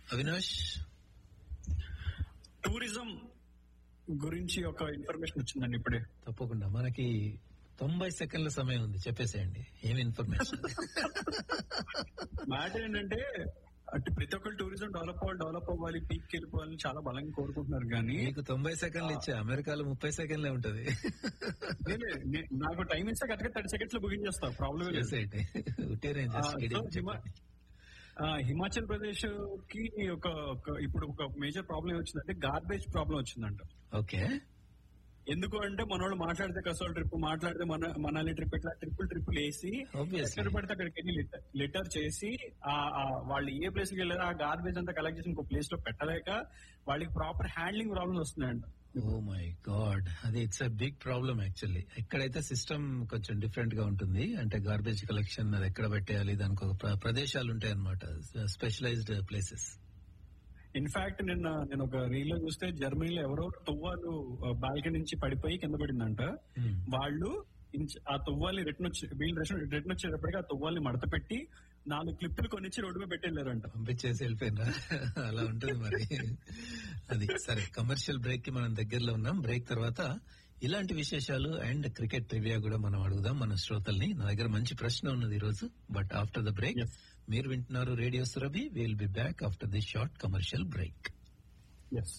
Avinash tourism గురించి ఒక information వచ్చిందండి ఇప్పుడే తప్పకుండా మనకి తొంభై సెకండ్ల సమయం ఉంది చెప్పేసేయండి ఏమి ఇన్ఫర్మేషన్ మ్యాటర్ ఏంటంటే అటు ప్రతి ఒక్కరు టూరిజం డెవలప్ అవ్వాలి డెవలప్ అవ్వాలి పీక్ వెళ్ళిపోవాలని చాలా బలంగా కోరుకుంటున్నారు కానీ మీకు తొంభై సెకండ్లు ఇచ్చా అమెరికాలో ముప్పై సెకండ్లే ఉంటది నేనే- నే- నాకు టైం ఇస్తే కరెక్ట్గా థర్టీ సెకండ్స్ లో బుకింగ్ చేస్తా ప్రాబ్లం లేదు చేసేయండి ఉట్టిరే ఆ, సో హిమా- ఆ, హిమాచల్ ప్రదేశ్ కి ఒక ఒక- ఇప్పుడు ఒక మేజర్ ప్రాబ్లం వచ్చిందంటే గార్బేజ్ ప్రాబ్లం వచ్చిందంట ఓకే ఎందుకు అంటే మన వాళ్ళు మాట్లాడితే కసోల్ ట్రిప్ మాట్లాడితే మన మనాలి ట్రిప్ ఇట్లా ట్రిపుల్ ట్రిపుల్ వేసి Obviously. ఎక్కడ పడితే అక్కడికి వెళ్ళి లిటర్ లిటర్ చేసి ఆ ఆ వాళ్ళు ఏ ప్లేస్ కి వెళ్ళారో ఆ గార్బేజ్ అంతా కలెక్ట్ చేసి ఇంకో ప్లేస్ లో పెట్టలేక వాళ్ళకి ప్రాపర్ హ్యాండ్లింగ్ ప్రాబ్లమ్స్ వస్తున్నాయంట ఓ మై గాడ్ అది it's a big problem actually ఎక్కడైతే సిస్టమ్ కొంచెం డిఫరెంట్ గా ఉంటుంది అంటే గార్బేజ్ కలెక్షన్ అది ఎక్కడ పెట్టేయాలి దానికి ఒక ప్ర- ప్రదేశాలు ఉంటాయి అనమాట స్పెషలైజ్డ్ ప్లేసెస్ ఇన్ఫాక్ట్ నిన్న నేను ఒక రీల్ లో చూస్తే జర్మనీలో ఎవరో తువ్వాలు బాల్కనీ నుంచి పడిపోయి కింద పడిందంట Hmm. వాళ్ళు ఇంచ్- ఆ తువ్వాల్ని రిటర్న్ వచ్చి వీళ్ళు రిటర్న్ వచ్చేటప్పటికి ఆ తువ్వాల్ని మడత పెట్టి నాలుగు క్లిప్పులు కొనిచ్చి రోడ్డు మీద పెట్టెళ్ళారంట పంపించేసి వెళ్ళిపోయినా అలా ఉంటుంది మరి అది సరే కమర్షియల్ బ్రేక్ కి మనం దగ్గరలో ఉన్నాం బ్రేక్ తర్వాత ఇలాంటి విశేషాలు అండ్ క్రికెట్ ట్రివియా కూడా మనం అడుగుదాం మన శ్రోతల్ని నా దగ్గర మంచి ప్రశ్న ఉన్నది ఈ రోజు but after the break Yes. మీరు వింటున్నారు radio Surabhi will be back after the short commercial break yes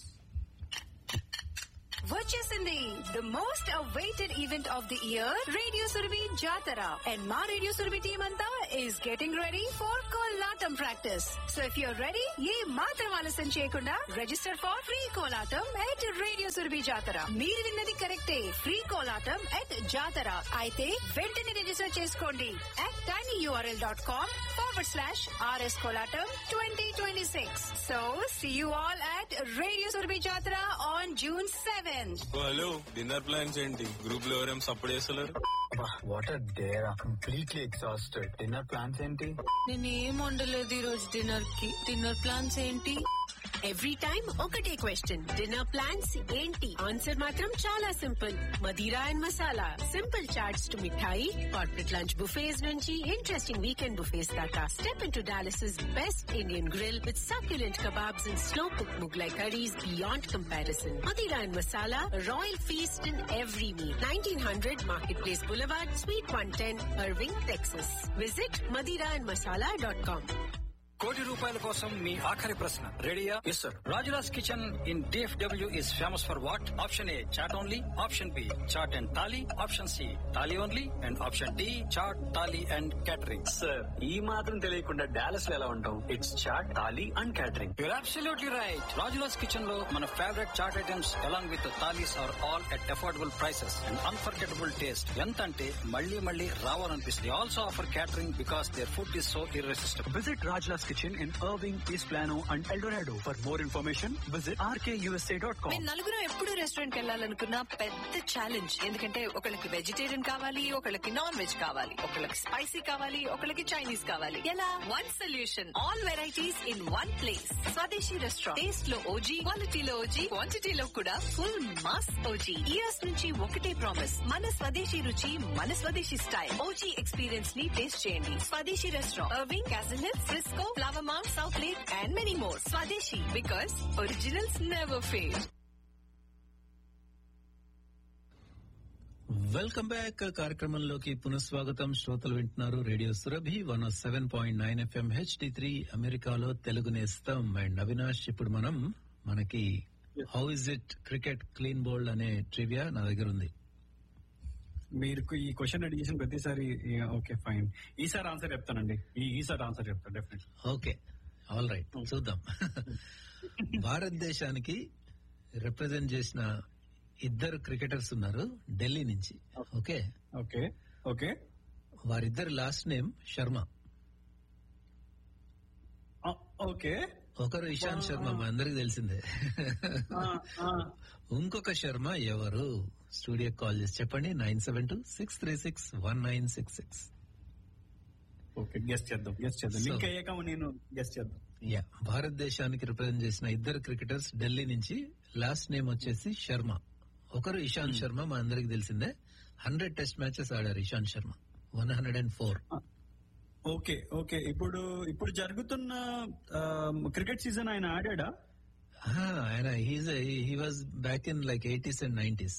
వచ్చేసింది the most awaited event of the year radio Surabhi Jatara and మా రేడియో సురభి టీమ్ అంతా is getting ready for Kolatam practice so if you're ready ఏ మాత్రం ఆలస్యం చేయకుండా register for free Kolatam at radio Surabhi Jatara మీరు విన్నది కరెక్టే ఫ్రీ కోలాటం ఎట్ జాతర అయితే వెంటనే రిజిస్టర్ చేసుకోండి at tiny URL dot com forward slash R S Kolatam twenty twenty six so see you all at radio Surabhi Jatara on June seventh oh, hello dinner plans ఏంటి group లో ఎవరేం సపోర్ట్ చేస్తలేరు what are there completely exhausted dinner plans ఏంటి నేనేం వండలేదు ఈ రోజు dinner కి డిన్నర్ ప్లాన్స్ ఏంటి ఎవ్రీ టైం ఒకటే క్వశ్చన్ డిన్నర్ ప్లాన్స్ ఏంటి ఆన్సర్ మాత్రం చాలా simple Madira and masala simple charts to mithai corporate lunch buffets నుంచి ఇంట్రెస్టింగ్ వీకెండ్ బుఫేస్ దాకా step into Dallas best Indian grill with succulent kebabs and slow cooked Mughlai curries beyond comparison. Madira and Masala, a royal feast in every meal. 1900 Marketplace Boulevard, Suite 110, Irving, Texas. Visit madiraandmasala.com. కోటి రూపాయల కోసం మీ ఆఖరి ప్రశ్న రెడీయా yes sir Rajula's kitchen in DFW is famous for what option A chaat only option B chaat and thali option C thali only and option D chaat thali and catering sir ఈ మాత్రం తెలియకుండా Dallas లో ఎలా ఉంటాం it's chaat thali and catering you're absolutely right Rajula's kitchen లో మన favourite chaat items along with thalis are all at affordable prices and unforgettable taste ఎంత అంటే మళ్ళీ మళ్ళీ రావాలనిపిస్తుంది also offer catering because their food is so irresistible visit Rajula's kitchen in Irving East Plano and Eldorado for more information visit RKUSA dot com మేము నలుగురు ఎప్పుడు restaurant వెళ్ళాలనుకున్న పెద్ద challenge ఎందుకంటే ఒకళ్ళకి వెజిటేరియన్ కావాలి ఒకళ్ళకి నాన్ వెజ్ కావాలి ఒకళ్ళకి స్పైసీ కావాలి ఒకళ్ళకి చైనీస్ కావాలి ఎలా one solution all varieties in one place Swadeshi restaurant taste లో ఓజీ క్వాలిటీలో ఓజీ క్వాంటిటీలో కూడా ఫుల్ మాస్ ఓజీ ఇయర్స్ నుంచి ఒకటే ప్రామిస్ మన స్వదేశీ రుచి మన స్వదేశీ స్టైల్ ఓజీ ఎక్స్పీరియన్స్ ని టేస్ట్ చేయండి Swadeshi restaurant Irving Castle Hills Frisco Flower Mound Southlake and many more Swadeshi because originals never fail welcome back కార్యక్రమంలోకి పునఃస్వాగతం శ్రోతలు వింటున్నారు radio Surabhi one seven point nine FM HD three అమెరికాలో తెలుగు నేస్తం అండ్ అవినాష్ ఇప్పుడు మనం మనకి how is it cricket clean bold అనే ట్రివియా నా దగ్గర ఉంది మీరు ఈ క్వశ్చన్ అడిగేసిన ప్రతిసారి ఓకే ఫైన్ ఈసారి ఆన్సర్ చెప్తానండి ఈ ఈసారి ఆన్సర్ చెప్తాను డెఫినెట్ ఓకే ఆల్ రైట్ చూద్దాం భారతదేశానికి రిప్రజెంట్ చేసిన ఇద్దరు క్రికెటర్స్ ఉన్నారు ఢిల్లీ నుంచి ఓకే ఓకే ఓకే వారిద్దరి లాస్ట్ నేమ్ శర్మ ఓకే ఒకరు ఇషాంత్ శర్మ మా అందరికి తెలిసిందే ఇంకొక శర్మ ఎవరు స్టూడియో కాల్ చేసి చెప్పండి nine seven two six three six one nine six six okay guest చేద్దాం గెస్ట్ చేద్దాం So- లింక్ అయ్యాక నేను గెస్ట్ చేద్దాం యా భారతదేశానికి రిప్రజెంట్ చేసిన ఇద్దరు క్రికెటర్స్ ఢిల్లీ నుంచి లాస్ట్ నేమ్ వచ్చేసి శర్మ ఒకరు ఇషాంత్ శర్మ మా అందరికి తెలిసిందే హండ్రెడ్ టెస్ట్ మ్యాచెస్ ఆడారు Ishant Sharma one hundred and four okay okay ఇప్పుడు ఇప్పుడు జరుగుతున్న క్రికెట్ సీజన్ ఆయన ఆడాడా ఆ, ఆయన he's he was back in like eighties and nineties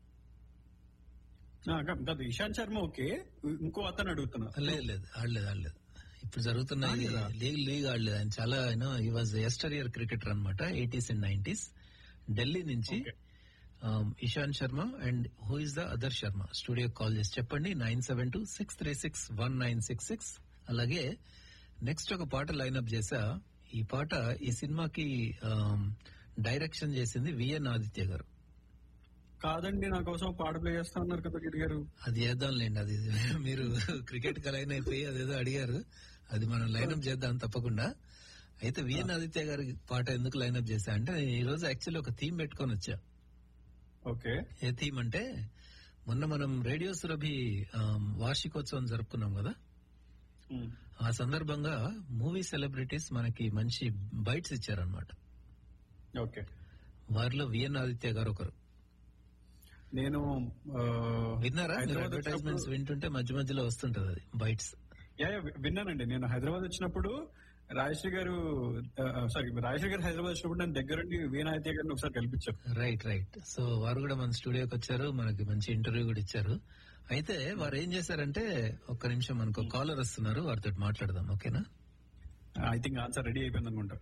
ఆ, కా- కాదు ఇషాంత్ శర్మ ఓకే ఇంకో అతను అడుగుతున్నా లేదు లేదు ఆడలేదు ఆడలేదు ఇప్పుడు జరుగుతున్న ఇది ఆడలేదా? లీగ్ లీగ్ ఆడలేదు ఆయన చాలా you know he was yesteryear cricketer అనమాట ఎయిటీస్ అండ్ నైన్టీస్ ఢిల్లీ నుంచి Okay. um, Ishant Sharma and who is the other Sharma studio call చేసి చెప్పండి nine seven two six three six one nine six six అలాగే నెక్స్ట్ ఒక పాట లైన్అప్ చేసా ఈ పాట ఈ సినిమాకి డైరెక్షన్ చేసింది విఎన్ ఆదిత్య గారు కాదండి నా కోసం పాట ప్లే చేస్తా ఉన్నారు కదా గిరి గారు అది చేద్దాంలేండి అది మీరు క్రికెట్ కి లైన్ అయిపోయి అదేదో అడిగారు అది మనం లైన్అప్ చేద్దాం తప్పకుండా అయితే విఎన్ ఆదిత్య గారి పాట ఎందుకు లైన్అప్ చేశా అంటే నేను ఈ రోజు యాక్చువల్లీ ఒక థీమ్ పెట్టుకొని వచ్చా ఓకే ఏ థీమ్ అంటే మొన్న మనం రేడియో సురభి ఆమ్, వార్షికోత్సవం జరుపుకున్నాం కదా ఆ సందర్భంగా మూవీ సెలబ్రిటీస్ మనకి మంచి బైట్స్ ఇచ్చారనమాట ఓకే వారిలో విఎన్ ఆదిత్య గారు ఒకరు నేను ఆ, విన్నారా మీరు హైదరాబాద్ అడ్వర్టైజ్మెంట్స్ వచ్చినప్పుడు- వింటుంటే మధ్య మధ్యలో వస్తుంటది అది బైట్స్ యా, యా, వి- విన్నానండి నేను హైదరాబాద్ వచ్చినప్పుడు రాజశ్రీ గారు సారీ రాజశ్రీ గారు హైదరాబాద్ వచ్చినప్పుడు నేను దగ్గరుండి వీణాదిత్య గారిని ఒకసారి కల్పించారు రైట్ రైట్ సో వారు కూడా మన స్టూడియోకి వచ్చారు మనకి మంచి ఇంటర్వ్యూ కూడా ఇచ్చారు అయితే వారు ఏం చేశారంటే ఒక్క నిమిషం మనకు కాలర్ వస్తున్నారు వారితో మాట్లాడదాం ఓకేనా ఐ థింక్ ఆన్సర్ రెడీ అయిపోయింది అనుకుంటా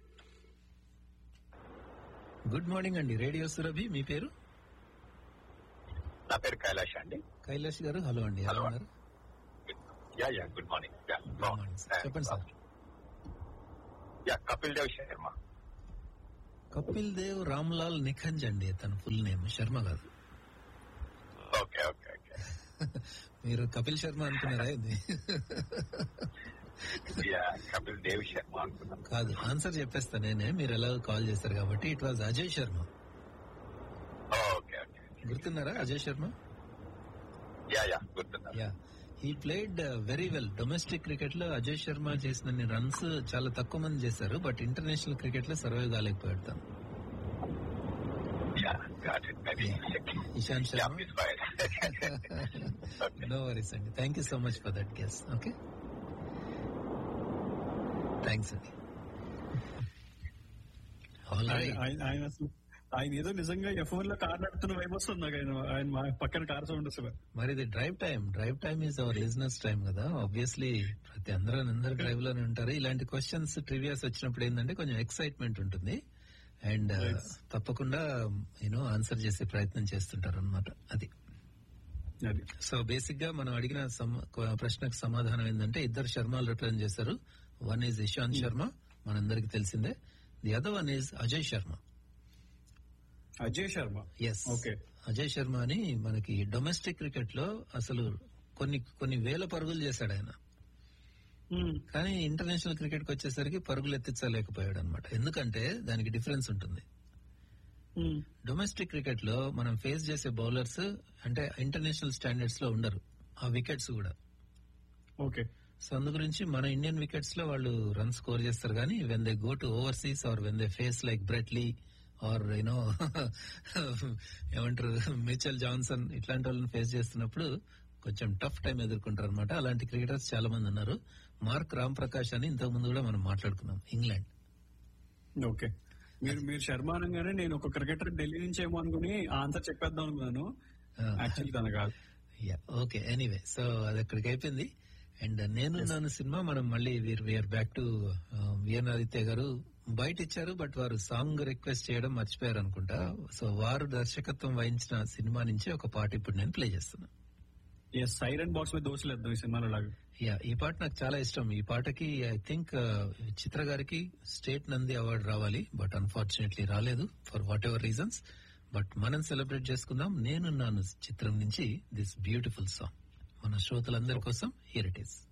గుడ్ మార్నింగ్ అండి రేడియో సురభి మీ పేరు నా పేరు కైలాష్ అండి కైలాష్ గారు హలో అండి ఎలా Hello. ఉన్నారు yeah yeah good morning yeah Good morning, sir. చెప్పండి సార్ యా కపిల్ దేవ్ శర్మ కపిల్ దేవ్ రామ్లాల్ నిఖంజ్ అండి తన ఫుల్ నేమ్ శర్మ కాదు ఓకే ఓకే ఓకే మీరు కపిల్ శర్మ అనుకున్నారా ఇది యా కపిల్ దేవ్ శర్మ అనుకున్నాను కాదు ఆన్సర్ చెప్పేస్తా నేనే మీరు ఎలా కాల్ చేశారు కాబట్టి it was Ajay Sharma okay okay గుర్తున్నారా అజయ్ శర్మ యా యా గుర్తున్నా యా ఈ played very well domestic cricket లో అజయ్ శర్మ చేసిన రన్స్ చాలా తక్కువ మంది చేశారు బట్ ఇంటర్నేషనల్ క్రికెట్ లో సర్వైవ్ కాలేకపోయాడు తను yeah got it maybe Ishant yeah Sharma please fire no worries అండి thank you so much for that guess okay thanks అండి All right. ఆయన- ఆయన ఆయన అసలు ఆయన ఏదో నిజంగా ఎఫ్ఓన్ లో కార్ నడుపుతున్న వైపు వస్తుంది నాకు ఆయన ఆయన మా పక్కన కార్ సౌండ్ వస్తుంది మరి ఇది drive time drive time is our listeners time కదా ఆబ్వియస్లీ ప్రతి అందరూ అందరు డ్రైవ్ లోనే ఉంటారు ఇలాంటి క్వశ్చన్స్ ట్రివియాస్ వచ్చినప్పుడు ఏంటంటే కొంచెం ఎక్సైట్మెంట్ ఉంటుంది అండ్ తప్పకుండా యూనో ఆన్సర్ చేసే ప్రయత్నం చేస్తుంటారు అనమాట అది అది సో బేసిక్ గా మనం అడిగిన సమ- క- ప్రశ్నకు సమాధానం ఏంటంటే ఇద్దరు శర్మలు రిప్రజెంట్ చేశారు వన్ ఈజ్ ఇషాంత్ శర్మ మనందరికి తెలిసిందే the other one is Ajay Sharma Ajay Sharma yes okay Ajay Sharma అని మనకి డొమెస్టిక్ క్రికెట్ లో అసలు కొన్ని కొన్ని వేల పరుగులు చేశాడు ఆయన కానీ ఇంటర్నేషనల్ క్రికెట్ కి వచ్చేసరికి పరుగులు ఎత్తించలేకపోయాడు అనమాట ఎందుకంటే దానికి డిఫరెన్స్ ఉంటుంది డొమెస్టిక్ క్రికెట్ లో మనం ఫేస్ చేసే బౌలర్స్ అంటే ఇంటర్నేషనల్ స్టాండర్డ్స్ లో ఉండరు ఆ వికెట్స్ కూడా ఓకే సో అందు గురించి మన ఇండియన్ వికెట్స్ లో వాళ్ళు రన్ స్కోర్ చేస్తారు కానీ when they go to overseas or when they face like Brett Lee or you know ఏమంటారు మిచెల్ జాన్సన్ ఇట్లాంటి వాళ్ళని ఫేస్ చేస్తున్నప్పుడు కొంచెం టఫ్ టైం ఎదుర్కొంటారు అనమాట అలాంటి క్రికెటర్స్ చాలా మంది ఉన్నారు మార్క్ రామ్ ప్రకాష్ అని ఇంతకు ముందు కూడా మనం మాట్లాడుకున్నాం ఇంగ్లాండ్ ఓకే మీరు మీరు శర్మ అనగానే నేను ఒక క్రికెటర్ ఢిల్లీ నుంచి ఏమో అనుకుని ఆన్సర్ చెప్పేద్దాం అనుకున్నాను యాక్చువల్లీ తన కాదు ఓకే ఎనీవే సో అది అక్కడికి అయిపోయింది అండ్ నేను నాను సినిమా మనం మళ్ళీ we're back to V N Aditya గారు బయట ఇచ్చారు బట్ వారు సాంగ్ రిక్వెస్ట్ చేయడం మర్చిపోయారు అనుకుంటా సో వారు దర్శకత్వం వహించిన సినిమా నుంచి ఒక పాట ఇప్పుడు నేను ప్లే చేస్తున్నా ఎస్ సైరన్ బాక్స్ మీద దోశలు వేద్దాం ఈ సినిమాలో లాగా యా ఈ పాట నాకు చాలా ఇష్టం ఈ పాటకి ఐ థింక్ చిత్ర గారికి స్టేట్ నంది అవార్డు రావాలి బట్ అన్ఫార్చునేట్లీ రాలేదు for whatever reasons but మనం సెలబ్రేట్ చేసుకుందాం నేనున్నాను చిత్రం నుంచి దిస్ బ్యూటిఫుల్ సాంగ్ మన శ్రోతలందరి కోసం హియర్ ఇట్ ఈస్